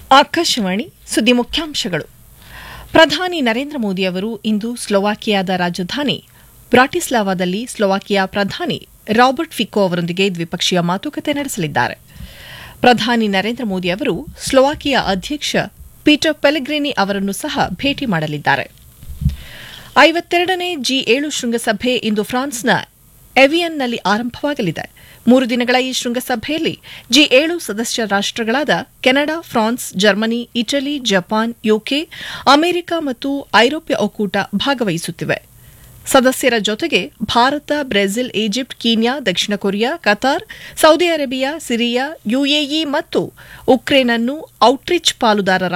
ಆಕಾಶವಾಣಿ ಸುದ್ದಿ ಮುಖ್ಯಾಂಶಗಳು ಪ್ರಧಾನಿ ನರೇಂದ್ರ ಮೋದಿ ಅವರು ಇಂದು ಸ್ಲೋವಾಕಿಯಾದ ರಾಜಧಾನಿ ಬ್ರಾಟಿಸ್ಲಾವಾದಲ್ಲಿ ಸ್ಲೋವಾಕಿಯಾ ಪ್ರಧಾನಿ ರಾಬರ್ಟ್ ಫಿಕೋ ಅವರೊಂದಿಗೆ ದ್ವಿಪಕ್ಷೀಯ ಮಾತುಕತೆ ನಡೆಸಲಿದ್ದಾರೆ ಪ್ರಧಾನಿ ನರೇಂದ್ರ ಮೋದಿ ಅವರು ಸ್ಲೋವಾಕಿಯಾ ಅಧ್ಯಕ್ಷ ಪೀಟರ್ ಪೆಲೆಗ್ರಿನಿ ಅವರನ್ನು ಸಹ ಭೇಟಿ ಮಾಡಲಿದ್ದಾರೆ ಐವತ್ತೆರಡನೇ ಜಿ ಏಳು ಶೃಂಗಸಭೆ ಇಂದು ಫ್ರಾನ್ಸ್ನ ಎವಿಯನ್ನಲ್ಲಿ ಆರಂಭವಾಗಲಿದೆ ಮೂರು ದಿನಗಳ ಈ ಶೃಂಗಸಭೆಯಲ್ಲಿ ಜಿ ಏಳು ಸದಸ್ಯ ರಾಷ್ಟಗಳಾದ Canada France Germany Italy Japan UK America ಮತ್ತು ಐರೋಪ್ಯ ಒಕ್ಕೂಟ ಭಾಗವಹಿಸುತ್ತಿವೆ ಸದಸ್ಯರ ಜೊತೆಗೆ ಭಾರತ ಬ್ರೆಜಿಲ್ ಈಜಿಪ್ಟ್ ಕೀನ್ಯಾ ದಕ್ಷಿಣ Korea Qatar Saudi Arabia Syria UAE ಮತ್ತು ಉಕ್ರೇನ್ ಅನ್ನು ಔಟ್ರೀಚ್ ಪಾಲುದಾರರ